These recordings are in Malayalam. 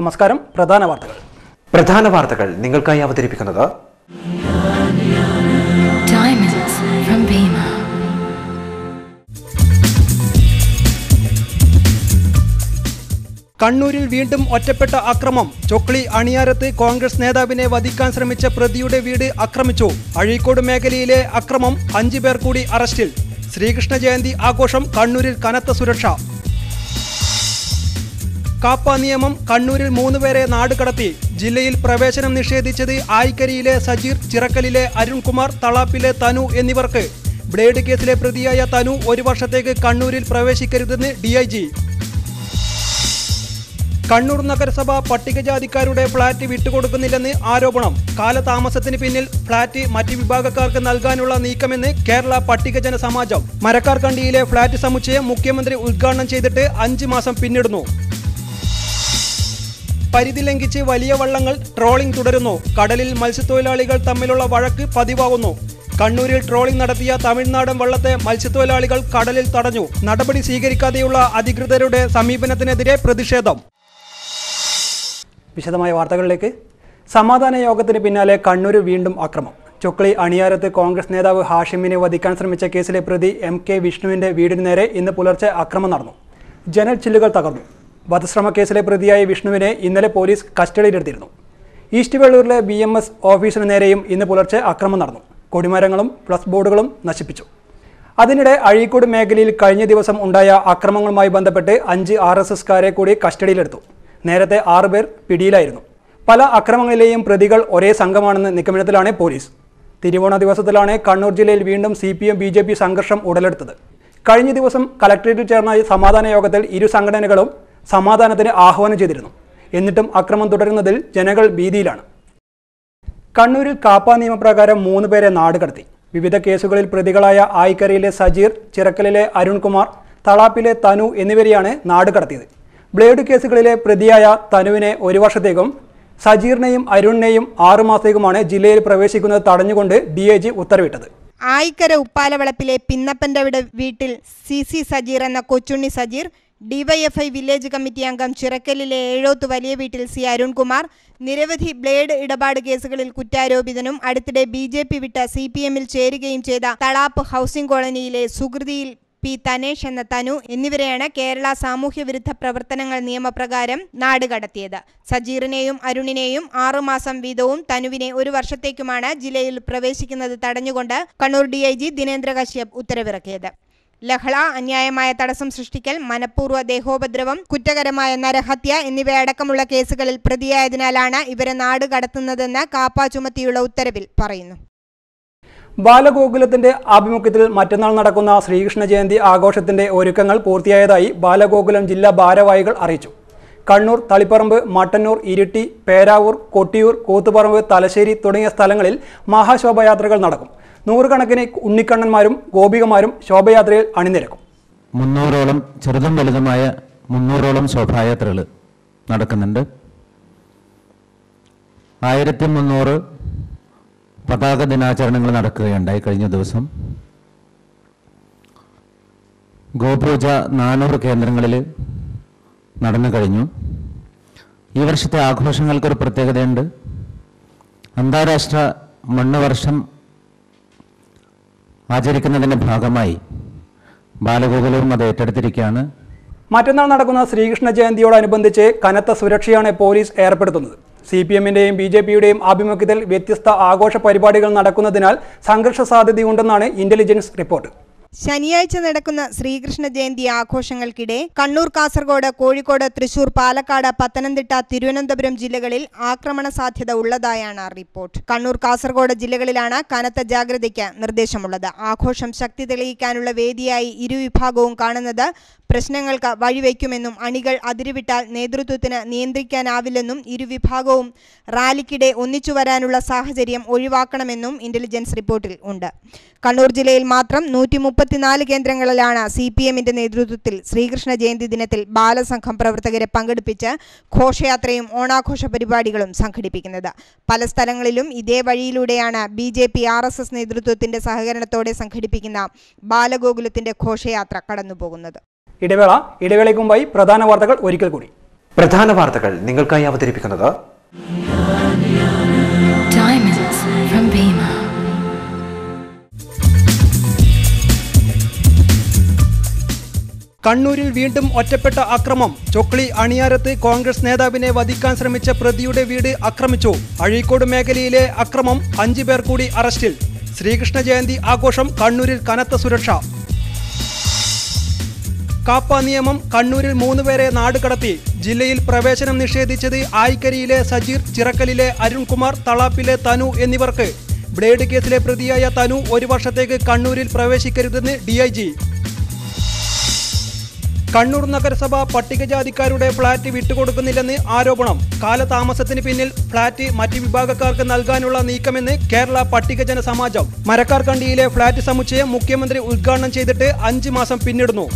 നമസ്കാരം പ്രധാന വാർത്തകൾ പ്രധാന വാർത്തകൾ നിങ്ങൾക്കായി അവതരിപ്പിക്കുന്നത് Diamonds from Bima. കണ്ണൂരിൽ വീണ്ടും ഒറ്റപ്പെട്ട അക്രമം ചൊക്ലി അണിയാരത്ത് കോൺഗ്രസ് നേതാവിനെ വധിക്കാൻ ശ്രമിച്ച പ്രതിയുടെ വീട് ആക്രമിച്ചു അഴീക്കോട് മേഖലയിലെ അക്രമം അഞ്ചു പേർ കൂടി അറസ്റ്റിൽ ശ്രീകൃഷ്ണ ജയന്തി ആഘോഷം കണ്ണൂരിൽ കനത്ത സുരക്ഷ കാപ്പ നിയമം കണ്ണൂരിൽ മൂന്നുപേരെ നാടുകടത്തി ജില്ലയിൽ പ്രവേശനം നിഷേധിച്ചത് ആയിക്കരിയിലെ സജീർ ചിറക്കലിലെ അരുൺകുമാർ തളാപ്പിലെ തനു എന്നിവർക്ക് ബ്ലേഡ് കേസിലെ പ്രതിയായ തനു ഒരു വർഷത്തേക്ക് കണ്ണൂരിൽ പ്രവേശിക്കരുതെന്ന് ഡിഐജി കണ്ണൂർ നഗരസഭ പട്ടികജാതിക്കാരുടെ ഫ്ളാറ്റ് വിട്ടുകൊടുക്കുന്നില്ലെന്ന് ആരോപണം കാലതാമസത്തിന് പിന്നിൽ ഫ്ളാറ്റ് മറ്റ് വിഭാഗക്കാർക്ക് നൽകാനുള്ള നീക്കമെന്ന് കേരള പട്ടികജന സമാജം മരക്കാർക്കണ്ടിയിലെ ഫ്ളാറ്റ് സമുച്ചയം മുഖ്യമന്ത്രി ഉദ്ഘാടനം ചെയ്തിട്ട് അഞ്ച് മാസം പിന്നിടുന്നു പരിധി ലംഘിച്ച് വലിയ വള്ളങ്ങൾ ട്രോളിംഗ് തുടരുന്നു കടലിൽ മത്സ്യത്തൊഴിലാളികൾ തമ്മിലുള്ള വഴക്ക് പതിവാകുന്നു കണ്ണൂരിൽ ട്രോളിംഗ് നടത്തിയ തമിഴ്നാടൻ വള്ളത്തെ മത്സ്യത്തൊഴിലാളികൾ കടലിൽ തടഞ്ഞു നടപടി സ്വീകരിക്കാതെയുള്ള അധികൃതരുടെ സമീപനത്തിനെതിരെ പ്രതിഷേധം വിശദമായ വാർത്തകളിലേക്ക് സമാധാന യോഗത്തിന് പിന്നാലെ കണ്ണൂരിൽ വീണ്ടും അക്രമം ചൊക്ലി അണിയാരത്ത് കോൺഗ്രസ് നേതാവ് ഹാഷിമിനെ വധിക്കാൻ ശ്രമിച്ച കേസിലെ പ്രതി എം കെ വിഷ്ണുവിന്റെ വീടിന് നേരെ ഇന്ന് പുലർച്ചെ അക്രമം നടന്നു ജനൽ ചില്ലുകൾ തകർന്നു വധശ്രമ കേസിലെ പ്രതിയായ വിഷ്ണുവിനെ ഇന്നലെ പോലീസ് കസ്റ്റഡിയിലെടുത്തിരുന്നു ഈസ്റ്റ് വെള്ളൂരിലെ ബി എം എസ് ഓഫീസിന് നേരെയും ഇന്ന് പുലർച്ചെ അക്രമം നടന്നു കൊടിമരങ്ങളും പ്ലസ് ബോർഡുകളും നശിപ്പിച്ചു അതിനിടെ അഴീക്കോട് മേഖലയിൽ കഴിഞ്ഞ ദിവസം ഉണ്ടായ അക്രമങ്ങളുമായി ബന്ധപ്പെട്ട് അഞ്ച് ആർ എസ് എസ്കാരെ കൂടി കസ്റ്റഡിയിലെടുത്തു നേരത്തെ ആറുപേർ പിടിയിലായിരുന്നു പല അക്രമങ്ങളിലെയും പ്രതികൾ ഒരേ സംഘമാണെന്ന് നിഗമനത്തിലാണ് പോലീസ് തിരുവോണ ദിവസത്തിലാണ് കണ്ണൂർ ജില്ലയിൽ വീണ്ടും C P M B J P സംഘർഷം ഉടലെടുത്തത് കഴിഞ്ഞ ദിവസം കലക്ട്രേറ്റിൽ ചേർന്ന സമാധാന യോഗത്തിൽ ഇരു സംഘടനകളും സമാധാനത്തിന് ആഹ്വാനം ചെയ്തിരുന്നു എന്നിട്ടും അക്രമം തുടരുന്നതിൽ ജനങ്ങൾ ഭീതിയിലാണ് കണ്ണൂരിൽ കാപ്പ നിയമപ്രകാരം മൂന്ന് പേരെ നാട് കടത്തി വിവിധ കേസുകളിൽ പ്രതികളായ ആയിക്കരയിലെ സജീർ ചിറക്കലിലെ അരുൺകുമാർ തളാപ്പിലെ തനു എന്നിവരെയാണ് നാട് കടത്തിയത് ബ്ലേഡ് കേസുകളിലെ പ്രതിയായ തനുവിനെ ഒരു വർഷത്തേക്കും സജീറിനെയും അരുണിനെയും ആറുമാസത്തേക്കുമാണ് ജില്ലയിൽ പ്രവേശിക്കുന്നത് തടഞ്ഞുകൊണ്ട് ഡി ഐ ജി ഉത്തരവിട്ടത് ആയിക്കര ഉപ്പാലവളപ്പിലെ പിന്നപ്പൻ്റെവിടെ വീട്ടിൽ സി സി സജീർ എന്ന Kochunni Sajeer DYFI village committee അംഗം ചിറക്കലിലെ ഏഴോത്ത് വലിയ വീട്ടിൽ സി അരുൺകുമാർ നിരവധി ബ്ലേഡ് ഇടപാട് കേസുകളിൽ കുറ്റാരോപിതനും അടുത്തിടെ ബി ജെ പി വിട്ട സി പി എമ്മിൽ ചേരുകയും ചെയ്ത തളാപ്പ് ഹൗസിംഗ് കോളനിയിലെ സുകൃതിയിൽ പി തനേഷ് എന്ന തനു എന്നിവരെയാണ് കേരള സാമൂഹ്യ വിരുദ്ധ പ്രവർത്തനങ്ങൾ നിയമപ്രകാരം നാട് കടത്തിയത് സജീറിനെയും അരുണിനെയും ആറുമാസം വീതവും തനുവിനെ ഒരു വർഷത്തേക്കുമാണ് ജില്ലയിൽ പ്രവേശിക്കുന്നത് തടഞ്ഞുകൊണ്ട് Kannur D I G Dinendra Kashyap ഉത്തരവിറക്കിയത് ലഹള അന്യായമായ തടസ്സം സൃഷ്ടിക്കൽ മനഃപൂർവ്വ ദേഹോപദ്രവം കുറ്റകരമായ നരഹത്യ എന്നിവയടക്കമുള്ള കേസുകളിൽ പ്രതിയായതിനാലാണ് ഇവരെ നാട് കടത്തുന്നതെന്ന് കാപ്പ ചുമത്തിയുള്ള ഉത്തരവിൽ പറയുന്നു ബാലഗോകുലത്തിന്റെ ആഭിമുഖ്യത്തിൽ മറ്റന്നാൾ നടക്കുന്ന ശ്രീകൃഷ്ണ ജയന്തി ആഘോഷത്തിന്റെ ഒരുക്കങ്ങൾ പൂർത്തിയായതായി ബാലഗോകുലം ജില്ലാ ഭാരവാഹികൾ അറിയിച്ചു കണ്ണൂർ തളിപ്പറമ്പ് മട്ടന്നൂർ ഇരിട്ടി പേരാവൂർ കൊട്ടിയൂർ കൂത്തുപറമ്പ് തലശ്ശേരി തുടങ്ങിയ സ്ഥലങ്ങളിൽ മഹാശോഭയാത്രകൾ നടക്കും നൂറുകണക്കിന് ഉണ്ണിക്കണ്ണന്മാരും ഗോപികമാരും ശോഭയാത്രയിൽ അണിനിരക്കും മുന്നൂറോളം ചെറുതും വലുതുമായ മുന്നൂറോളം ശോഭായാത്രകൾ നടക്കുന്നുണ്ട് ആയിരത്തി മുന്നൂറ് പതാക ദിനാചരണങ്ങൾ നടക്കുകയുണ്ടായി കഴിഞ്ഞ ദിവസം ഗോപൂജ നാനൂറ് കേന്ദ്രങ്ങളിൽ നടന്നു കഴിഞ്ഞു ഈ വർഷത്തെ ആഘോഷങ്ങൾക്കൊരു പ്രത്യേകതയുണ്ട് അന്താരാഷ്ട്ര മണ്ണ് വർഷം ആചരിക്കുന്നതിൻ്റെ ഭാഗമായി ബാലഗോകുലവും അത് ഏറ്റെടുത്തിരിക്കുകയാണ് മറ്റന്നാൾ നടക്കുന്ന ശ്രീകൃഷ്ണ ജയന്തിയോടനുബന്ധിച്ച് കനത്ത സുരക്ഷയാണ് പോലീസ് ഏർപ്പെടുത്തുന്നത് സി പി എമ്മിന്റെയും ബി ജെ പിയുടെയും ആഭിമുഖ്യത്തിൽ വ്യത്യസ്ത ആഘോഷ പരിപാടികൾ നടക്കുന്നതിനാൽ സംഘർഷ സാധ്യതയുണ്ടെന്നാണ് ഇന്റലിജൻസ് റിപ്പോർട്ട് ശനിയാഴ്ച നടക്കുന്ന ശ്രീകൃഷ്ണ ജയന്തി ആഘോഷങ്ങൾക്കിടെ കണ്ണൂർ കാസർഗോഡ് കോഴിക്കോട് തൃശൂർ പാലക്കാട് പത്തനംതിട്ട തിരുവനന്തപുരം ജില്ലകളിൽ ആക്രമണ സാധ്യത ഉള്ളതായാണ് റിപ്പോർട്ട് കണ്ണൂർ കാസർഗോഡ് ജില്ലകളിലാണ് കനത്ത ജാഗ്രതയ്ക്ക് നിർദ്ദേശമുള്ളത് ആഘോഷം ശക്തി തെളിയിക്കാനുള്ള വേദിയായി ഇരുവിഭാഗവും കാണുന്നത് പ്രശ്നങ്ങൾക്ക് വഴിവെക്കുമെന്നും അണികൾ അതിരുവിട്ടാൽ നേതൃത്വത്തിന് നിയന്ത്രിക്കാനാവില്ലെന്നും ഇരുവിഭാഗവും റാലിക്കിടെ ഒന്നിച്ചു വരാനുള്ള സാഹചര്യം ഒഴിവാക്കണമെന്നും ഇന്റലിജൻസ് റിപ്പോർട്ടിൽ ഉണ്ട് കണ്ണൂർ ജില്ലയിൽ മാത്രം നൂറ്റി മുപ്പത്തിനാല് കേന്ദ്രങ്ങളിലാണ് സി പി എമ്മിന്റെ നേതൃത്വത്തിൽ ശ്രീകൃഷ്ണ ജയന്തി ദിനത്തിൽ ബാലസംഘം പ്രവർത്തകരെ പങ്കെടുപ്പിച്ച് ഘോഷയാത്രയും ഓണാഘോഷ പരിപാടികളും സംഘടിപ്പിക്കുന്നത് പല സ്ഥലങ്ങളിലും ഇതേ വഴിയിലൂടെയാണ് B J P R S S നേതൃത്വത്തിന്റെ സഹകരണത്തോടെ സംഘടിപ്പിക്കുന്ന ബാലഗോകുലത്തിന്റെ ഘോഷയാത്ര കടന്നുപോകുന്നത് ഇടവേള ഇടവേളയ്ക്ക് മുമ്പായി പ്രധാന വാർത്തകൾ ഒരിക്കൽ കൂടി പ്രധാന വാർത്തകൾ നിങ്ങൾക്കായി അവതരിപ്പിക്കുന്നത് Diamonds from Bima. കണ്ണൂരിൽ വീണ്ടും ഒറ്റപ്പെട്ട അക്രമം ചൊക്ലി അണിയാരത്ത് കോൺഗ്രസ് നേതാവിനെ വധിക്കാൻ ശ്രമിച്ച പ്രതിയുടെ വീട് ആക്രമിച്ചു അഴീക്കോട് മേഖലയിലെ അക്രമം അഞ്ചു പേർ കൂടി അറസ്റ്റിൽ ശ്രീകൃഷ്ണ ജയന്തി ആഘോഷം കണ്ണൂരിൽ കനത്ത സുരക്ഷ കാപ്പ നിയമം കണ്ണൂരിൽ മൂന്നുപേരെ നാട് കടത്തി ജില്ലയിൽ പ്രവേശനം നിഷേധിച്ചത് ആയിക്കരിയിലെ സജീർ ചിറക്കലിലെ അരുൺകുമാർ തളാപ്പിലെ തനു എന്നിവർക്ക് ബ്ലേഡ് കേസിലെ പ്രതിയായ തനു ഒരു വർഷത്തേക്ക് കണ്ണൂരിൽ പ്രവേശിക്കരുതെന്ന് ഡിഐജി കണ്ണൂർ നഗരസഭ പട്ടികജാതിക്കാരുടെ ഫ്ളാറ്റ് വിട്ടുകൊടുക്കുന്നില്ലെന്ന് ആരോപണം കാലതാമസത്തിന് പിന്നിൽ ഫ്ളാറ്റ് മറ്റ് വിഭാഗക്കാർക്ക് നൽകാനുള്ള നീക്കമെന്ന് കേരള പട്ടികജന സമാജം മരക്കാർകണ്ടിയിലെ ഫ്ളാറ്റ് സമുച്ചയം മുഖ്യമന്ത്രി ഉദ്ഘാടനം ചെയ്തിട്ട് അഞ്ച് മാസം പിന്നിടുന്നു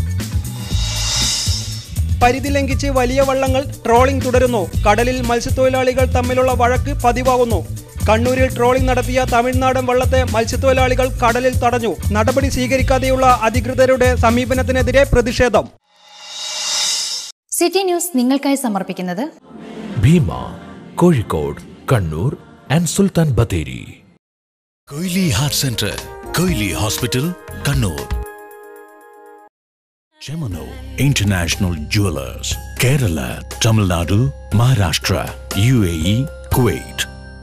പരിധി ലംഘിച്ച് വലിയ വള്ളങ്ങൾ ട്രോളിംഗ് തുടരുന്നു കടലിൽ മത്സ്യത്തൊഴിലാളികൾ തമ്മിലുള്ള വഴക്ക് പതിവാകുന്നു കണ്ണൂരിൽ ട്രോളിംഗ് നടത്തിയ തമിഴ്നാടൻ വള്ളത്തെ മത്സ്യത്തൊഴിലാളികൾ കടലിൽ തടഞ്ഞു നടപടി സ്വീകരിക്കാതെയുള്ള അധികൃതരുടെ സമീപനത്തിനെതിരെ പ്രതിഷേധം സിറ്റി ന്യൂസ് നിങ്ങൾക്കായി സമർപ്പിക്കുന്നത് Bhima Kozhikode Kannur and Sultan Bathery Koyili heart centre Koyili hospital Kannur Chemmanur international jewellers Kerala Tamil Nadu Maharashtra U A E Kuwait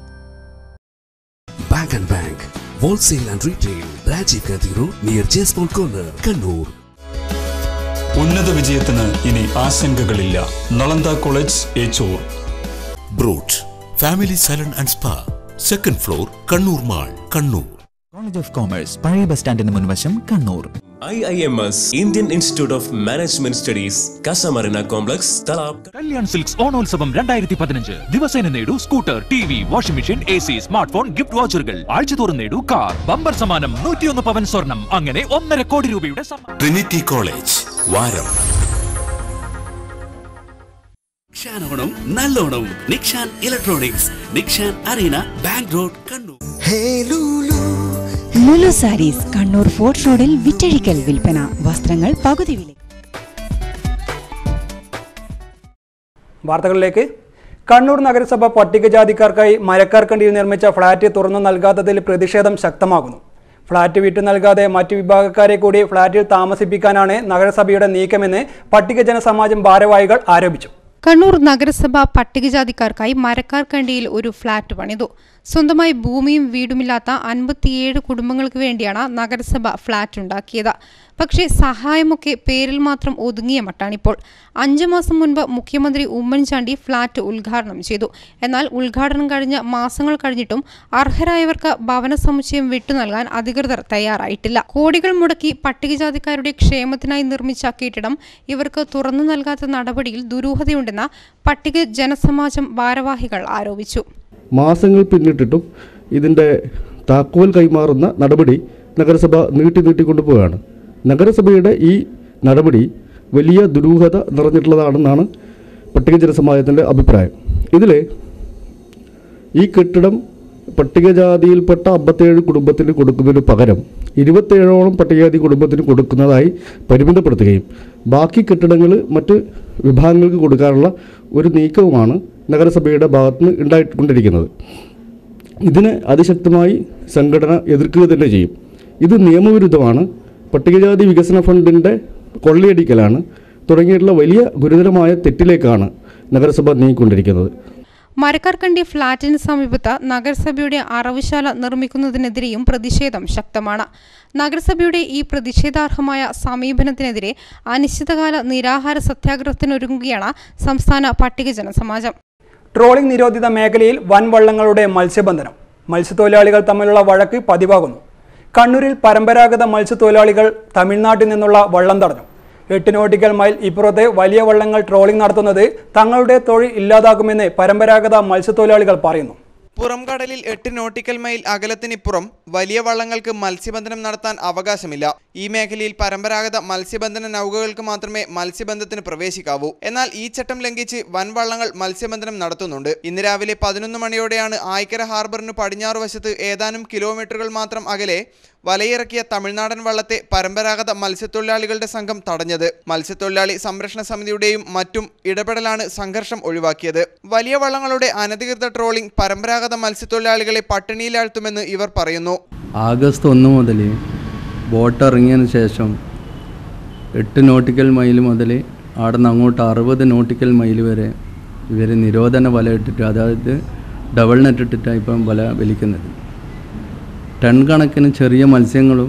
Bank and Bank, Wholesale and Retail, Rajiv Gandhi Road near Jaspal Corner, Kannur. ഉന്നത വിജയത്തിന് ഇനി ആശങ്കകളില്ല Nalanda college Echur brute family salon and spa second floor Kannur mall Kannur college of commerce പഴയ ബസ് സ്റ്റാൻഡിന് മുൻവശം Kannur I I M S Indian institute of management studies Casamarina complex Thalap Kalyan silks ഓണോത്സവം രണ്ടായിരത്തി പതിനഞ്ച് ദിവസേന നേടൂ scooter T V washing machine A C smart phone gift വാച്ചറുകൾ ആഴ്ചതോറും നേടൂ കാർ ബമ്പർ സമ്മാനം നൂറ്റിയൊന്ന് പവൻ സ്വർണം അങ്ങനെ ഒന്നര കോടി രൂപയുടെ സമ്മാനം ട്രിനിറ്റി കോളേജ് വാരം നിക്ഷാനോണം നല്ലോണം Nikshan electronics Nikshan arena bank road Kannur Lulu saris Kannur fort റോഡിൽ വിറ്റഴിക്കൽ വിൽപ്പന വസ്ത്രങ്ങൾ പകുതി വില വാർത്തകളിലേക്ക് കണ്ണൂർ നഗരസഭ പട്ടികജാതിക്കാർക്കായി മരക്കാർക്കണ്ടിയിൽ നിർമ്മിച്ച ഫ്ളാറ്റ് തുറന്നു നൽകാത്തതിൽ പ്രതിഷേധം ശക്തമാകുന്നു ഫ്ളാറ്റ് വിട്ടു നൽകാതെ മറ്റു വിഭാഗക്കാരെ കൂടി ഫ്ളാറ്റിൽ താമസിപ്പിക്കാനാണ് നഗരസഭയുടെ നീക്കമെന്ന് പട്ടികജന സമാജം ഭാരവാഹികൾ ആരോപിച്ചു കണ്ണൂർ നഗരസഭ പട്ടികജാതിക്കാർക്കായി മരക്കാർക്കണ്ടിയിൽ ഒരു ഫ്ളാറ്റ് പണിതു സ്വന്തമായി ഭൂമിയും വീടുമില്ലാത്ത അൻപത്തിയേഴ് കുടുംബങ്ങൾക്ക് വേണ്ടിയാണ് നഗരസഭ ഫ്ളാറ്റ് ഉണ്ടാക്കിയത് പക്ഷേ സഹായമൊക്കെ പേരിൽ മാത്രം ഒതുങ്ങിയ മട്ടാണിപ്പോൾ അഞ്ചു മാസം മുൻപ് മുഖ്യമന്ത്രി ഉമ്മൻചാണ്ടി ഫ്ളാറ്റ് ഉദ്ഘാടനം ചെയ്തു എന്നാൽ ഉദ്ഘാടനം കഴിഞ്ഞ മാസങ്ങൾ കഴിഞ്ഞിട്ടും അർഹരായവർക്ക് ഭവന സമുച്ചയം വിട്ടു നൽകാൻ അധികൃതർ തയ്യാറായിട്ടില്ല കോടികൾ മുടക്കി പട്ടികജാതിക്കാരുടെ ക്ഷേമത്തിനായി നിർമ്മിച്ച കെട്ടിടം ഇവർക്ക് തുറന്നു നൽകാത്ത നടപടിയിൽ ദുരൂഹതയുണ്ടെന്ന് പട്ടിക ജനസമാജം ഭാരവാഹികൾ ആരോപിച്ചു മാസങ്ങൾ പിന്നിട്ടിട്ടും ഇതിൻ്റെ താക്കോൽ കൈമാറുന്ന നടപടി നഗരസഭ നീട്ടി നീട്ടിക്കൊണ്ടുപോവുകയാണ് നഗരസഭയുടെ ഈ നടപടി വലിയ ദുരൂഹത നിറഞ്ഞിട്ടുള്ളതാണെന്നാണ് പട്ടികജന സമാജത്തിൻ്റെ അഭിപ്രായം ഇതിൽ ഈ കെട്ടിടം പട്ടികജാതിയിൽപ്പെട്ട അമ്പത്തേഴ് കുടുംബത്തിന് കൊടുക്കുന്നതിന് പകരം ഇരുപത്തേഴോളം പട്ടികജാതി കുടുംബത്തിന് കൊടുക്കുന്നതായി പരിമിതപ്പെടുത്തുകയും ബാക്കി കെട്ടിടങ്ങൾ മറ്റ് വിഭാഗങ്ങൾക്ക് കൊടുക്കാനുള്ള ഒരു നീക്കവുമാണ് നഗരസഭയുടെ ഭാഗത്തുനിന്ന് ഉണ്ടായിക്കൊണ്ടിരിക്കുന്നത് ഇതിനെ അതിശക്തമായി സംഘടന എതിർക്കുക തന്നെ ചെയ്യും ഇത് നിയമവിരുദ്ധമാണ് പട്ടികജാതി വികസന ഫണ്ടിൻ്റെ കൊള്ളയടിക്കലാണ് തുടങ്ങിയിട്ടുള്ള വലിയ ഗുരുതരമായ തെറ്റിലേക്കാണ് നഗരസഭ നീങ്ങിക്കൊണ്ടിരിക്കുന്നത് മരക്കാർക്കണ്ടി ഫ്ളാറ്റിന് സമീപത്ത് നഗരസഭയുടെ അറവുശാല നിർമ്മിക്കുന്നതിനെതിരെയും പ്രതിഷേധം ശക്തമാണ് നഗരസഭയുടെ ഈ പ്രതിഷേധാർഹമായ സമീപനത്തിനെതിരെ അനിശ്ചിതകാല നിരാഹാര സത്യാഗ്രഹത്തിനൊരുങ്ങുകയാണ് സംസ്ഥാന പട്ടികജന സമാജം ട്രോളിംഗ് നിരോധിത മേഖലയിൽ വൻവള്ളങ്ങളുടെ മത്സ്യബന്ധനം മത്സ്യത്തൊഴിലാളികൾ തമ്മിലുള്ള വഴക്ക് പതിവാകുന്നു കണ്ണൂരിൽ പരമ്പരാഗത മത്സ്യത്തൊഴിലാളികൾ തമിഴ്നാട്ടിൽ നിന്നുള്ള വള്ളം തടഞ്ഞു എട്ട് നോട്ടിക്കൽ മൈൽ ഇപ്പുറത്തെ വലിയ വള്ളങ്ങൾ ട്രോളിംഗ് നടത്തുന്നത് തങ്ങളുടെ തൊഴിൽ ഇല്ലാതാക്കുമെന്ന് പരമ്പരാഗത മത്സ്യത്തൊഴിലാളികൾ പറയുന്നു പുറംകടലിൽ എട്ട് നോട്ടിക്കൽ മൈൽ അകലത്തിനിപ്പുറം വലിയ വള്ളങ്ങൾക്ക് മത്സ്യബന്ധനം നടത്താൻ അവകാശമില്ല ഈ മേഖലയിൽ പരമ്പരാഗത മത്സ്യബന്ധന നൗകകൾക്ക് മാത്രമേ മത്സ്യബന്ധനത്തിന് പ്രവേശിക്കാവൂ എന്നാൽ ഈ ചട്ടം ലംഘിച്ച് വൻവള്ളങ്ങൾ മത്സ്യബന്ധനം നടത്തുന്നുണ്ട് ഇന്ന് രാവിലെ പതിനൊന്ന് മണിയോടെയാണ് ആയിക്കര ഹാർബറിന് പടിഞ്ഞാറ് വശത്ത് ഏതാനും കിലോമീറ്ററുകൾ മാത്രം അകലെ വലയിറക്കിയ തമിഴ്നാടൻ വള്ളത്തെ പരമ്പരാഗത മത്സ്യത്തൊഴിലാളികളുടെ സംഘം തടഞ്ഞത് മത്സ്യത്തൊഴിലാളി സംരക്ഷണ സമിതിയുടെയും മറ്റും ഇടപെടലാണ് സംഘർഷം ഒഴിവാക്കിയത് വലിയ വള്ളങ്ങളുടെ അനധികൃത ട്രോളിംഗ് പരമ്പരാഗത മത്സ്യത്തൊഴിലാളികളെ പട്ടിണിയിലാഴ്ത്തുമെന്ന് ഇവർ പറയുന്നു ആഗസ്റ്റ് ഒന്ന് മുതൽ ബോട്ട് ഇറങ്ങിയതിന് ശേഷം എട്ട് നോട്ടിക്കൽ മൈൽ മുതൽ അവിടെ നിന്ന് അങ്ങോട്ട് അറുപത് നോട്ടിക്കൽ മൈൽ വരെ ഇവർ നിരോധന വല ഇട്ടിട്ട് അതായത് ഡബിൾ നെറ്റ് ഇട്ടിട്ടാണ് ഇപ്പം വല വലിക്കുന്നത് ടൺ കണക്കിന് ചെറിയ മത്സ്യങ്ങളും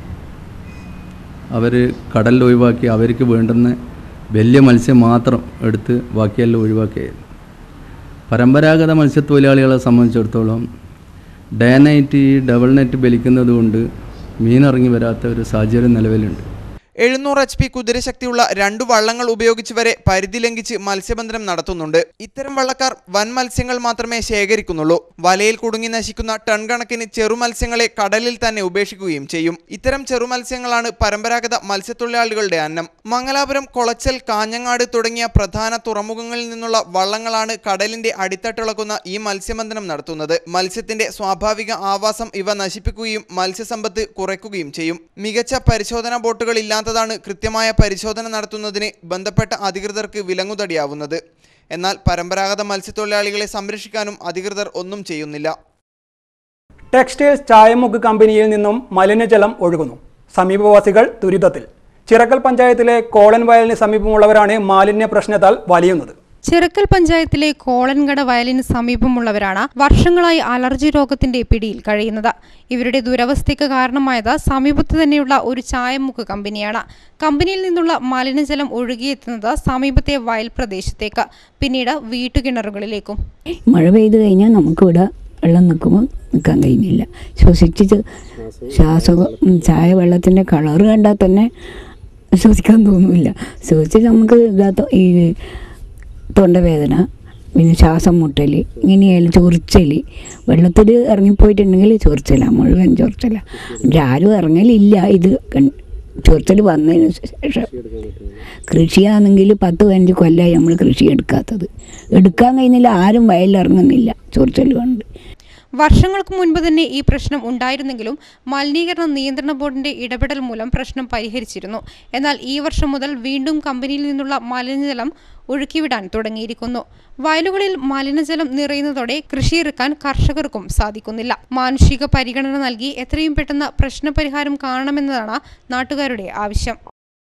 അവർ കടലിൽ ഒഴിവാക്കി അവർക്ക് വേണ്ടുന്ന വലിയ മത്സ്യം മാത്രം എടുത്ത് ബാക്കിയെല്ലാം ഒഴിവാക്കിയായിരുന്നു പരമ്പരാഗത മത്സ്യത്തൊഴിലാളികളെ സംബന്ധിച്ചിടത്തോളം ഡേ നൈറ്റ് ഈ ഡബിൾ നെറ്റ് ബലിക്കുന്നത് കൊണ്ട് മീനിറങ്ങി വരാത്ത ഒരു സാഹചര്യം നിലവിലുണ്ട് എഴുന്നൂറ് എച്ച് പി കുതിരശക്തിയുള്ള രണ്ടു വള്ളങ്ങൾ ഉപയോഗിച്ച് വരെ പരിധി ലംഘിച്ച് മത്സ്യബന്ധനം നടത്തുന്നുണ്ട് ഇത്തരം വള്ളക്കാർ വൻ മത്സ്യങ്ങൾ മാത്രമേ ശേഖരിക്കുന്നുള്ളൂ വലയിൽ കുടുങ്ങി നശിക്കുന്ന ടൺ കണക്കിന് ചെറുമത്സ്യങ്ങളെ കടലിൽ തന്നെ ഉപേക്ഷിക്കുകയും ചെയ്യും ഇത്തരം ചെറുമത്സ്യങ്ങളാണ് പരമ്പരാഗത മത്സ്യത്തൊഴിലാളികളുടെ അന്നം മംഗലാപുരം കൊളച്ചൽ കാഞ്ഞങ്ങാട് തുടങ്ങിയ പ്രധാന തുറമുഖങ്ങളിൽ നിന്നുള്ള വള്ളങ്ങളാണ് കടലിന്റെ അടിത്തട്ടിളക്കുന്ന ഈ മത്സ്യബന്ധനം നടത്തുന്നത് മത്സ്യത്തിന്റെ സ്വാഭാവിക ആവാസം ഇവ നശിപ്പിക്കുകയും മത്സ്യസമ്പത്ത് കുറയ്ക്കുകയും ചെയ്യും മികച്ച പരിശോധനാ ബോട്ടുകൾ ഇല്ലാത്തതാണ് കൃത്യമായ പരിശോധന നടത്തുന്നതിന് ബന്ധപ്പെട്ട അധികൃതർക്ക് വിലങ്ങുതടിയാവുന്നത് എന്നാൽ പരമ്പരാഗത മത്സ്യത്തൊഴിലാളികളെ സംരക്ഷിക്കാനും അധികൃതർ ഒന്നും ചെയ്യുന്നില്ല ടെക്സ്റ്റൈൽസ് ചായമുക്ക് കമ്പനിയിൽ നിന്നും മലിനജലം ഒഴുകുന്നു സമീപവാസികൾ ദുരിതത്തിൽ ചിറക്കൽ പഞ്ചായത്തിലെ കോളൻ വയലിന് സമീപമുള്ളവരാണ് മാലിന്യ പ്രശ്നത്താൽ വലിയുന്നത് ചിറക്കൽ പഞ്ചായത്തിലെ കോളൻകട വയലിന് സമീപമുള്ളവരാണ് വർഷങ്ങളായി അലർജി രോഗത്തിന്റെ പിടിയിൽ കഴിയുന്നത് ഇവരുടെ ദുരവസ്ഥയ്ക്ക് കാരണമായത് സമീപത്ത് തന്നെയുള്ള ഒരു ചായമുക്ക് കമ്പനിയാണ് കമ്പനിയിൽ നിന്നുള്ള മലിനജലം ഒഴുകിയെത്തുന്നത് സമീപത്തെ വയൽ പ്രദേശത്തേക്ക് പിന്നീട് വീട്ടുകിണറുകളിലേക്കും മഴ പെയ്ത് കഴിഞ്ഞാൽ നമുക്കിവിടെ വെള്ളം നിൽക്കുമ്പോൾ നിൽക്കാൻ കഴിയുന്നില്ല ശ്വസിച്ച് ശ്വാസം ചായ വെള്ളത്തിൻ്റെ കളറ് കണ്ടാൽ തന്നെ ശ്വസിക്കാൻ തോന്നില്ല ശ്വസിച്ച് നമുക്ക് ഇതാ ഈ തൊണ്ടവേദന പിന്നെ ശ്വാസം മുട്ടൽ ഇങ്ങനെയുള്ള ചൊറിച്ചൽ വെള്ളത്തിൽ ഇറങ്ങിപ്പോയിട്ടുണ്ടെങ്കിൽ ചൊറിച്ചല മുഴുവൻ ചൊറിച്ചല ആരും ഇറങ്ങലില്ല ഇത് കൺ- ചൊറിച്ചൽ വന്നതിന് ശേഷം കൃഷിയാണെങ്കിൽ പത്ത് പതിനഞ്ച് കൊല്ലമായി നമ്മൾ കൃഷി എടുക്കാത്തത് എടുക്കാൻ കഴിയുന്നില്ല ആരും വയലിറങ്ങുന്നില്ല ചൊറിച്ചൽ കൊണ്ട് വർഷങ്ങൾക്ക് മുൻപ് തന്നെ ഈ പ്രശ്നം ഉണ്ടായിരുന്നെങ്കിലും മലിനീകരണ നിയന്ത്രണ ബോർഡിന്റെ ഇടപെടൽ മൂലം പ്രശ്നം പരിഹരിച്ചിരുന്നു എന്നാൽ ഈ വർഷം മുതൽ വീണ്ടും കമ്പനിയിൽ നിന്നുള്ള മലിനജലം ഒഴുക്കിവിടാൻ തുടങ്ങിയിരിക്കുന്നു വയലുകളിൽ മലിനജലം നിറയുന്നതോടെ കൃഷിയിറക്കാൻ കർഷകർക്കും സാധിക്കുന്നില്ല മാനുഷിക പരിഗണന നൽകി എത്രയും പെട്ടെന്ന് പ്രശ്നപരിഹാരം കാണണമെന്നതാണ് നാട്ടുകാരുടെ ആവശ്യം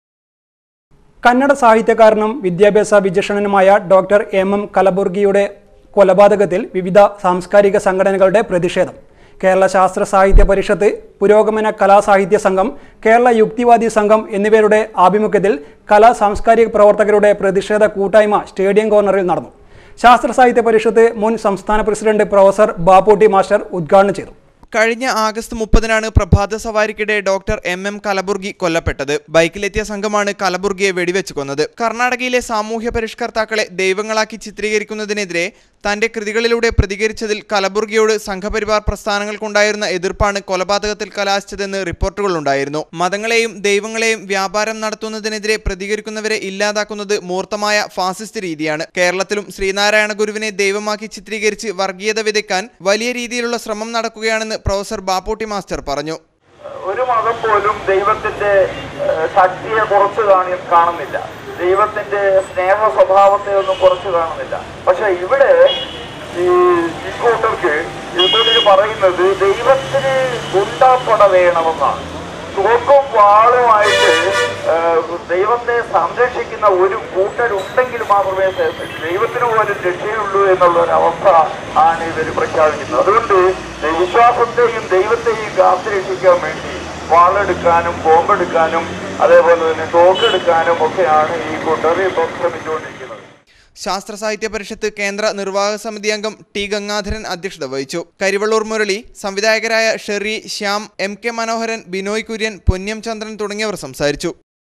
കന്നഡ സാഹിത്യകാരനും വിദ്യാഭ്യാസ വിചക്ഷണനുമായ ഡോക്ടർ എം എം കലബുർഗിയുടെ കൊലപാതകത്തിൽ വിവിധ സാംസ്കാരിക സംഘടനകളുടെ പ്രതിഷേധം കേരള ശാസ്ത്ര സാഹിത്യ പരിഷത്ത് പുരോഗമന കലാസാഹിത്യ സംഘം കേരള യുക്തിവാദി സംഘം എന്നിവരുടെ ആഭിമുഖ്യത്തിൽ കലാ സാംസ്കാരിക പ്രവർത്തകരുടെ പ്രതിഷേധ കൂട്ടായ്മ സ്റ്റേഡിയം കോർണറിൽ നടന്നു ശാസ്ത്ര സാഹിത്യ പരിഷത്ത് മുൻ സംസ്ഥാന പ്രസിഡന്റ് പ്രൊഫസർ ബാപ്പൂട്ടി മാസ്റ്റർ ഉദ്ഘാടനം ചെയ്തു കഴിഞ്ഞ ആഗസ്റ്റ് മുപ്പതിനാണ് പ്രഭാത സവാരിക്കിടെ ഡോക്ടർ എം എം കലബുർഗി കൊല്ലപ്പെട്ടത് ബൈക്കിലെത്തിയ സംഘമാണ് കലബുർഗിയെ വെടിവെച്ച് കൊന്നത് കർണാടകയിലെ സാമൂഹ്യ പരിഷ്കർത്താക്കളെ ദൈവങ്ങളാക്കി ചിത്രീകരിക്കുന്നതിനെതിരെ തന്റെ കൃതികളിലൂടെ പ്രതികരിച്ചതിൽ കലബുർഗിയോട് സംഘപരിവാർ പ്രസ്ഥാനങ്ങൾക്കുണ്ടായിരുന്ന എതിർപ്പാണ് കൊലപാതകത്തിൽ കലാശിച്ചതെന്ന് റിപ്പോർട്ടുകളുണ്ടായിരുന്നു മതങ്ങളെയും ദൈവങ്ങളെയും വ്യാപാരം നടത്തുന്നതിനെതിരെ പ്രതികരിക്കുന്നവരെ ഇല്ലാതാക്കുന്നത് മൂർത്തമായ ഫാസിസ്റ്റ് രീതിയാണ് കേരളത്തിലും ശ്രീനാരായണ ഗുരുവിനെ ദൈവമാക്കി ചിത്രീകരിച്ച് വർഗീയത വിതയ്ക്കാൻ വലിയ രീതിയിലുള്ള ശ്രമം നടക്കുകയാണെന്ന് പ്രൊഫസർ ബാപ്പൂട്ടി മാസ്റ്റർ പറഞ്ഞു ഒരു മതം പോലും ദൈവത്തിന്റെ ഏഹ്, ശക്തിയെ കുറച്ച് കാണി കാണുന്നില്ല ദൈവത്തിന്റെ സ്നേഹ സ്വഭാവത്തെ ഒന്നും കുറച്ച് കാണുന്നില്ല പക്ഷെ ഇവിടെ ഈ ഈ കൂട്ടർക്ക് ഇവര് പറയുന്നത് ദൈവത്തിന് ഗുണ്ടാപ്പട വേണമെന്നാണ് തോക്കും വാളുമായിട്ട് ഏഹ്, ദൈവത്തെ സംരക്ഷിക്കുന്ന ഒരു കൂട്ടരുണ്ടെങ്കിൽ മാത്രമേ ദ- ദൈവത്തിന് പോലും രക്ഷയുള്ളൂ എന്നുള്ള ഒരു അവസ്ഥ ആണ് ഇവർ പ്രഖ്യാപിക്കുന്നത് അതുകൊണ്ട് വിശ്വാസത്തെയും ദൈവത്തെയും കാത്തുരക്ഷിക്കാൻ വേണ്ടി വാളെടുക്കാനും ബോംബെടുക്കാനും അതേപോലെ തന്നെ തോക്കെടുക്കാനും ഒക്കെയാണ് ഈ കൂട്ടർ ഇപ്പം ശ്രമിച്ചുകൊണ്ടിരിക്കുന്നത് ശാസ്ത്ര സാഹിത്യ പരിഷത്ത് കേന്ദ്ര നിർവാഹക സമിതി അംഗം ടി ഗംഗാധരൻ അധ്യക്ഷത വഹിച്ചു കരിവള്ളൂർ മുരളി സംവിധായകരായ ഷെറി ശ്യാം എം കെ മനോഹരൻ ബിനോയ് കുര്യൻ പൊന്നം ചന്ദ്രൻ തുടങ്ങിയവർ സംസാരിച്ചു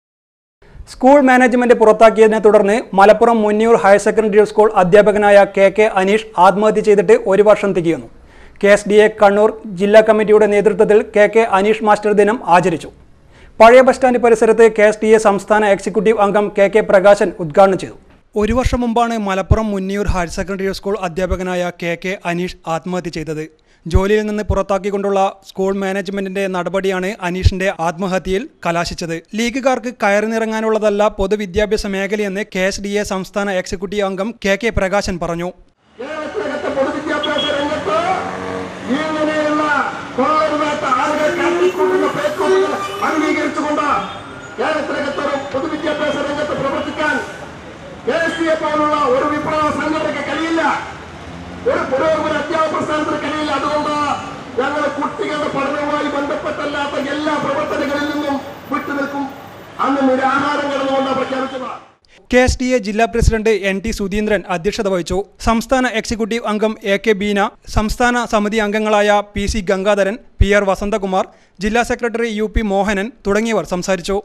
സ്കൂൾ മാനേജ്മെന്റ് പുറത്താക്കിയതിനെ തുടർന്ന് Malappuram Munniyur higher secondary school അധ്യാപകനായ കെ കെ അനീഷ് ആത്മഹത്യ ചെയ്തിട്ട് ഒരു വർഷം തികയുന്നു K S D A Kannur ജില്ലാ കമ്മിറ്റിയുടെ നേതൃത്വത്തിൽ കെ കെ അനീഷ് മാസ്റ്റർ ദിനം ആചരിച്ചു പഴയ ബസ് സ്റ്റാൻഡ് പരിസരത്ത് കെ എസ് ഡി എ സംസ്ഥാന എക്സിക്യൂട്ടീവ് അംഗം കെ കെ പ്രകാശൻ ഉദ്ഘാടനം ചെയ്തു ഒരു വർഷം മുമ്പാണ് Malappuram Munniyur higher secondary school അധ്യാപകനായ കെ കെ അനീഷ് ആത്മഹത്യ ചെയ്തത് ജോലിയിൽ നിന്ന് പുറത്താക്കിക്കൊണ്ടുള്ള സ്കൂൾ മാനേജ്മെന്റിന്റെ നടപടിയാണ് അനീഷിന്റെ ആത്മഹത്യയിൽ കലാശിച്ചത് ലീഗുകാർക്ക് കയറിനിറങ്ങാനുള്ളതല്ല പൊതുവിദ്യാഭ്യാസ മേഖലയെന്ന് കെ എസ് ഡി എ സംസ്ഥാന എക്സിക്യൂട്ടീവ് അംഗം കെ കെ പ്രകാശൻ പറഞ്ഞു പൊതുവിദ്യാഭ്യാസ രംഗത്ത് ഇങ്ങനെയുള്ള കൊള്ളരുതാത്ത ആളുകൾ കാട്ടിക്കൊണ്ടുള്ള പേക്കൂട്ടുകൾ അംഗീകരിച്ചുകൊണ്ട് കേരളത്തിനകത്തൊരു പൊതുവിദ്യാഭ്യാസ രംഗത്ത് പ്രവർത്തിക്കാൻ കെ എസ് സി എ പോലുള്ള ഒരു വിപ്ലവ സംഘടനയ്ക്ക് കഴിയില്ല ഒരു പുരോഗമന അധ്യാപക പ്രസ്ഥാനത്തിന് കഴിയില്ല അതുകൊണ്ട് ഞങ്ങൾ കുട്ടികളുടെ പഠനവുമായി ബന്ധപ്പെട്ടല്ലാത്ത എല്ലാ പ്രവർത്തനങ്ങളിൽ നിന്നും വിട്ടുനിൽക്കും അന്ന് നിരാഹാരം കിടന്നുകൊണ്ട് പ്രഖ്യാപിച്ചത് കെ എസ് ഡി എ ജില്ലാ പ്രസിഡന്റ് എൻ ടി സുധീന്ദ്രൻ അധ്യക്ഷത വഹിച്ചു സംസ്ഥാന എക്സിക്യൂട്ടീവ് അംഗം എ കെ ബീന സംസ്ഥാന സമിതി അംഗങ്ങളായ P C Gangadharan P R Vasanthakumar ജില്ലാ സെക്രട്ടറി യു പി മോഹനൻ തുടങ്ങിയവർ സംസാരിച്ചു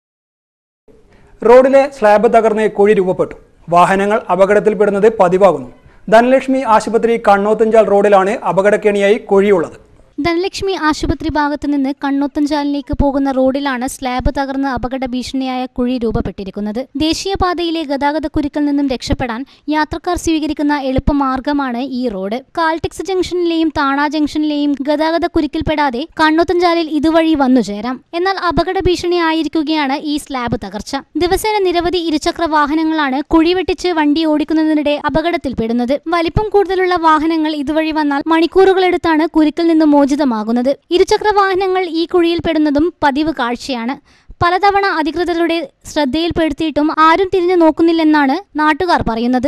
റോഡിലെ സ്ലാബ് തകർന്ന് കുഴി രൂപപ്പെട്ടു വാഹനങ്ങൾ അപകടത്തിൽപ്പെടുന്നത് പതിവാകുന്നു ധനലക്ഷ്മി ആശുപത്രി കണ്ണോത്തഞ്ചാൽ റോഡിലാണ് അപകടക്കെണിയായി കുഴിയുള്ളത് ധനലക്ഷ്മി ആശുപത്രി ഭാഗത്തു നിന്ന് കണ്ണോത്തഞ്ചാലിലേക്ക് പോകുന്ന റോഡിലാണ് സ്ലാബ് തകർന്ന് അപകട ഭീഷണിയായ കുഴി രൂപപ്പെട്ടിരിക്കുന്നത് ദേശീയപാതയിലെ ഗതാഗത കുരുക്കിൽ നിന്നും രക്ഷപ്പെടാൻ യാത്രക്കാർ സ്വീകരിക്കുന്ന എളുപ്പമാർഗമാണ് ഈ റോഡ് കാൽടെക്സ് ജംഗ്ഷനിലെയും താണ ജംഗ്ഷനിലെയും ഗതാഗത കുരുക്കിൽപ്പെടാതെ കണ്ണോത്തഞ്ചാലിൽ ഇതുവഴി വന്നു ചേരാം എന്നാൽ അപകട ഭീഷണിയായിരിക്കുകയാണ് ഈ സ്ലാബ് തകർച്ച ദിവസേന നിരവധി ഇരുചക്ര വാഹനങ്ങളാണ് കുഴി വെട്ടിച്ച് വണ്ടി ഓടിക്കുന്നതിനിടെ അപകടത്തിൽപ്പെടുന്നത് വലിപ്പം കൂടുതലുള്ള വാഹനങ്ങൾ ഇതുവഴി വന്നാൽ മണിക്കൂറുകളെടുത്താണ് കുരുക്കിൽ നിന്ന് മോചിതമാകുന്നത് ഇരുചക്ര വാഹനങ്ങൾ ഈ കുഴിയിൽപ്പെടുന്നതും പതിവ് കാഴ്ചയാണ് പലതവണ അധികൃതരുടെ ശ്രദ്ധയിൽപ്പെടുത്തിയിട്ടും ആരും തിരിഞ്ഞു നോക്കുന്നില്ലെന്നാണ് നാട്ടുകാർ പറയുന്നത്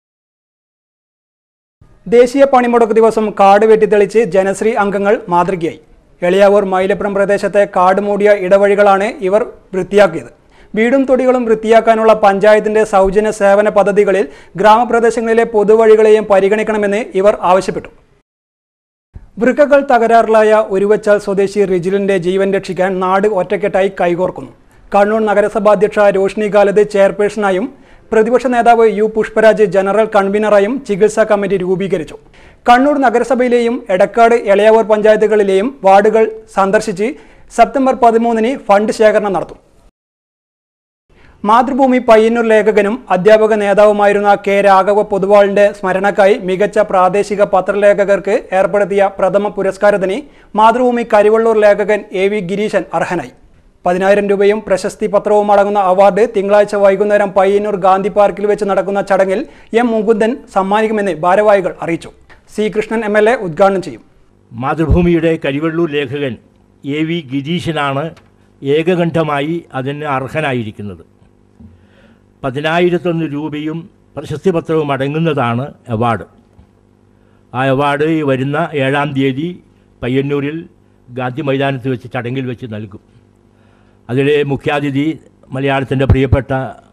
ദേശീയ പണിമുടക്ക് ദിവസം കാട് വെട്ടിത്തെളിച്ച് ജനശ്രീ അംഗങ്ങൾ മാതൃകയായി എളിയാവൂർ മൈലപ്പുറം പ്രദേശത്തെ കാട് മൂടിയ ഇടവഴികളാണ് ഇവർ വൃത്തിയാക്കിയത് വീടും തൊടികളും വൃത്തിയാക്കാനുള്ള പഞ്ചായത്തിന്റെ സൗജന്യ സേവന പദ്ധതികളിൽ ഗ്രാമപ്രദേശങ്ങളിലെ പൊതുവഴികളെയും പരിഗണിക്കണമെന്ന് ഇവർ ആവശ്യപ്പെട്ടു വൃക്കകൾ തകരാറിലായ ഉരുവച്ചാൽ സ്വദേശി റിജിലിന്റെ ജീവൻ രക്ഷിക്കാൻ നാട് ഒറ്റക്കെട്ടായി കൈകോർക്കുന്നു കണ്ണൂർ നഗരസഭാ അധ്യക്ഷ രോഷ്നി ഗാലത് ചെയർപേഴ്സണായും പ്രതിപക്ഷ നേതാവ് യു പുഷ്പരാജ് ജനറൽ കൺവീനറായും ചികിത്സാ കമ്മിറ്റി രൂപീകരിച്ചു കണ്ണൂർ നഗരസഭയിലെയും എടക്കാട് എളയാവൂർ പഞ്ചായത്തുകളിലെയും വാർഡുകൾ സന്ദർശിച്ച് സെപ്റ്റംബർ പതിമൂന്നിന് ഫണ്ട് ശേഖരണം നടത്തും മാതൃഭൂമി പയ്യന്നൂർ ലേഖകനും അധ്യാപക നേതാവുമായിരുന്ന കെ രാഘവ പൊതുവാളിന്റെ സ്മരണക്കായി മികച്ച പ്രാദേശിക പത്രലേഖകർക്ക് ഏർപ്പെടുത്തിയ പ്രഥമ പുരസ്കാരത്തിന് മാതൃഭൂമി കരിവള്ളൂർ ലേഖകൻ എ വി ഗിരീശൻ അർഹനായി പതിനായിരം രൂപയും പ്രശസ്തി പത്രവും അടങ്ങുന്ന അവാർഡ് തിങ്കളാഴ്ച വൈകുന്നേരം പയ്യന്നൂർ ഗാന്ധി പാർക്കിൽ വെച്ച് നടക്കുന്ന ചടങ്ങിൽ എം മുകുന്ദൻ സമ്മാനിക്കുമെന്ന് ഭാരവാഹികൾ അറിയിച്ചു C Krishnan M L A ഉദ്ഘാടനം ചെയ്യും മാതൃഭൂമിയുടെ കരിവള്ളൂർ ലേഖകൻ എ വി ഗിരീശനാണ് ഏകകണ്ഠമായി അതിന് അർഹനായിരിക്കുന്നത് പതിനായിരത്തൊന്ന് രൂപയും പ്രശസ്തിപത്രവും അടങ്ങുന്നതാണ് അവാർഡ് ആ അവാർഡ് ഈ വരുന്ന ഏഴാം തീയതി പയ്യന്നൂരിൽ ഗാന്ധി മൈതാനത്ത് വെച്ച് ചടങ്ങിൽ വെച്ച് നൽകും അതിലെ മുഖ്യാതിഥി മലയാളത്തിൻ്റെ പ്രിയപ്പെട്ട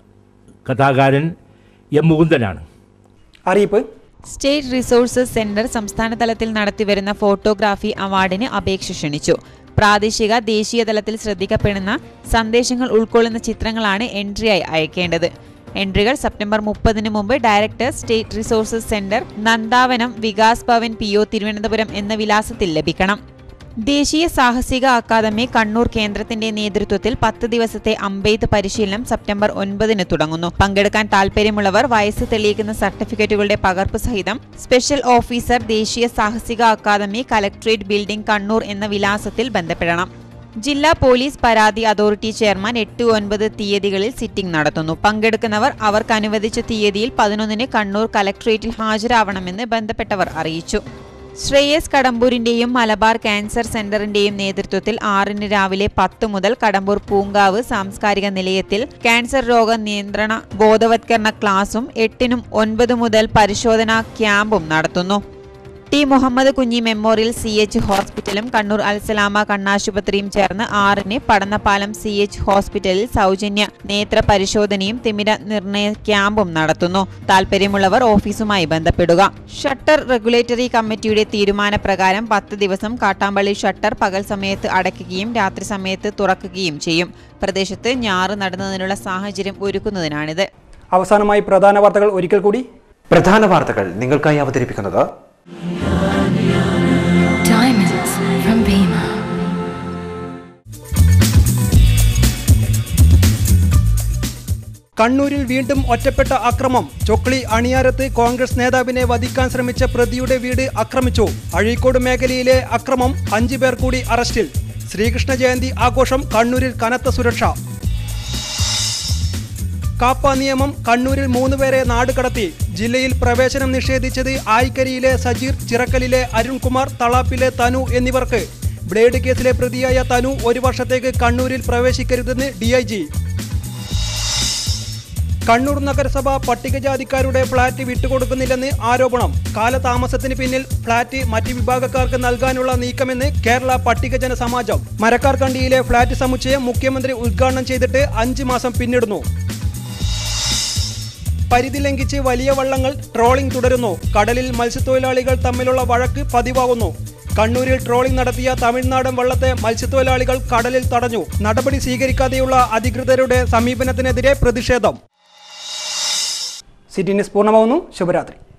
കഥാകാരൻ എം മുകുന്ദനാണ് അറിയിപ്പ് സ്റ്റേറ്റ് റിസോഴ്സസ് സെന്റർ സംസ്ഥാന തലത്തിൽ നടത്തിവരുന്ന ഫോട്ടോഗ്രാഫി അവാർഡിന് അപേക്ഷ ക്ഷണിച്ചു പ്രാദേശിക ദേശീയ തലത്തിൽ ശ്രദ്ധിക്കപ്പെടുന്ന സന്ദേശങ്ങൾ ഉൾക്കൊള്ളുന്ന ചിത്രങ്ങളാണ് എൻട്രിയായി അയക്കേണ്ടത് എൻട്രികൾ സെപ്റ്റംബർ മുപ്പതിന് മുമ്പ് director state resources centre Nandavanam Vikas Bhavan P O Thiruvananthapuram എന്ന വിലാസത്തിൽ ലഭിക്കണം ദേശീയ സാഹസിക അക്കാദമി കണ്ണൂർ കേന്ദ്രത്തിന്റെ നേതൃത്വത്തിൽ പത്ത് ദിവസത്തെ അമ്പെയ്ത്ത് പരിശീലനം സെപ്റ്റംബർ ഒൻപതിന് തുടങ്ങുന്നു പങ്കെടുക്കാൻ താൽപ്പര്യമുള്ളവർ വയസ്സ് തെളിയിക്കുന്ന സർട്ടിഫിക്കറ്റുകളുടെ പകർപ്പ് സഹിതം സ്പെഷ്യൽ ഓഫീസർ ദേശീയ സാഹസിക അക്കാദമി കലക്ട്രേറ്റ് ബിൽഡിംഗ് കണ്ണൂർ എന്ന വിലാസത്തിൽ ബന്ധപ്പെടണം ജില്ലാ പോലീസ് പരാതി അതോറിറ്റി ചെയർമാൻ എട്ട് ഒൻപത് തീയതികളിൽ സിറ്റിംഗ് നടത്തുന്നു പങ്കെടുക്കുന്നവർ അവർക്ക് അനുവദിച്ച തീയതിയിൽ പതിനൊന്നിന് കണ്ണൂർ കലക്ട്രേറ്റിൽ ഹാജരാവണമെന്ന് ബന്ധപ്പെട്ടവർ അറിയിച്ചു ശ്രേയസ് കടമ്പൂരിന്റെയും മലബാർ ക്യാൻസർ സെന്ററിന്റെയും നേതൃത്വത്തിൽ ആറിന് രാവിലെ പത്ത് മുതൽ കടമ്പൂർ പൂങ്കാവ് സാംസ്കാരിക നിലയത്തിൽ ക്യാൻസർ രോഗ നിയന്ത്രണ ബോധവത്കരണ ക്ലാസും എട്ടിനും ഒൻപത് മുതൽ പരിശോധനാ ക്യാമ്പും നടത്തുന്നു ടി മുഹമ്മദ് കുഞ്ഞി മെമ്മോറിയൽ സി എച്ച് ഹോസ്പിറ്റലും കണ്ണൂർ അൽസലാമ കണ്ണാശുപത്രിയും ചേർന്ന് ആറിന് പടന്നപ്പാലം സി എച്ച് ഹോസ്പിറ്റലിൽ സൗജന്യ നേത്ര പരിശോധനയും തിമിര നിർണയ ക്യാമ്പും നടത്തുന്നു താൽപ്പര്യമുള്ളവർ ഓഫീസുമായി ബന്ധപ്പെടുക ഷട്ടർ റെഗുലേറ്ററി കമ്മിറ്റിയുടെ തീരുമാനപ്രകാരം പത്ത് ദിവസം കാട്ടാമ്പള്ളി ഷട്ടർ പകൽ സമയത്ത് അടയ്ക്കുകയും രാത്രി സമയത്ത് തുറക്കുകയും ചെയ്യും പ്രദേശത്ത് ഞാറ് നടുന്നതിനുള്ള സാഹചര്യം ഒരുക്കുന്നതിനാണിത് അവസാനമായി പ്രധാന വാർത്തകൾ ഒരിക്കൽ കൂടി പ്രധാന വാർത്തകൾ നിങ്ങൾക്കായി അവതരിപ്പിക്കുന്നത് Diamonds from Bima. കണ്ണൂരിൽ വീണ്ടും ഒറ്റപ്പെട്ട അക്രമം ചൊക്ലി അണിയാരത്ത് കോൺഗ്രസ് നേതാവിനെ വധിക്കാൻ ശ്രമിച്ച പ്രതിയുടെ വീട് ആക്രമിച്ചു അഴീക്കോട് മേഖലയിലെ അക്രമം അഞ്ചു പേർ കൂടി അറസ്റ്റിൽ ശ്രീകൃഷ്ണ ജയന്തി ആഘോഷം കണ്ണൂരിൽ കനത്ത സുരക്ഷ കാപ്പ നിയമം കണ്ണൂരിൽ മൂന്നുപേരെ നാടുകടത്തി ജില്ലയിൽ പ്രവേശനം നിഷേധിച്ചത് ആയിക്കരിയിലെ സജീർ ചിറക്കലിലെ അരുൺകുമാർ തളാപ്പിലെ തനു എന്നിവർക്ക് ബ്ലേഡ് കേസിലെ പ്രതിയായ തനു ഒരു വർഷത്തേക്ക് കണ്ണൂരിൽ പ്രവേശിക്കരുതെന്ന് ഡിഐജി കണ്ണൂർ നഗരസഭ പട്ടികജാതിക്കാരുടെ ഫ്ളാറ്റ് വിട്ടുകൊടുക്കുന്നില്ലെന്ന് ആരോപണം കാലതാമസത്തിന് പിന്നിൽ ഫ്ളാറ്റ് മറ്റ് വിഭാഗക്കാർക്ക് നൽകാനുള്ള നീക്കമെന്ന് കേരള പട്ടികജന സമാജം മരക്കാർകണ്ടിയിലെ ഫ്ളാറ്റ് സമുച്ചയം മുഖ്യമന്ത്രി ഉദ്ഘാടനം ചെയ്തിട്ട് അഞ്ച് മാസം പിന്നിടുന്നു പരിധി ലംഘിച്ച് വലിയ വള്ളങ്ങൾ ട്രോളിംഗ് തുടരുന്നു കടലിൽ മത്സ്യത്തൊഴിലാളികൾ തമ്മിലുള്ള വഴക്ക് പതിവാകുന്നു കണ്ണൂരിൽ ട്രോളിംഗ് നടത്തിയ തമിഴ്നാടൻ വള്ളത്തെ മത്സ്യത്തൊഴിലാളികൾ കടലിൽ തടഞ്ഞു നടപടി സ്വീകരിക്കാതെയുള്ള അധികൃതരുടെ സമീപനത്തിനെതിരെ പ്രതിഷേധം സിറ്റി ന്യൂസ് പൂർണ്ണമാവുന്നു ശുഭരാത്രി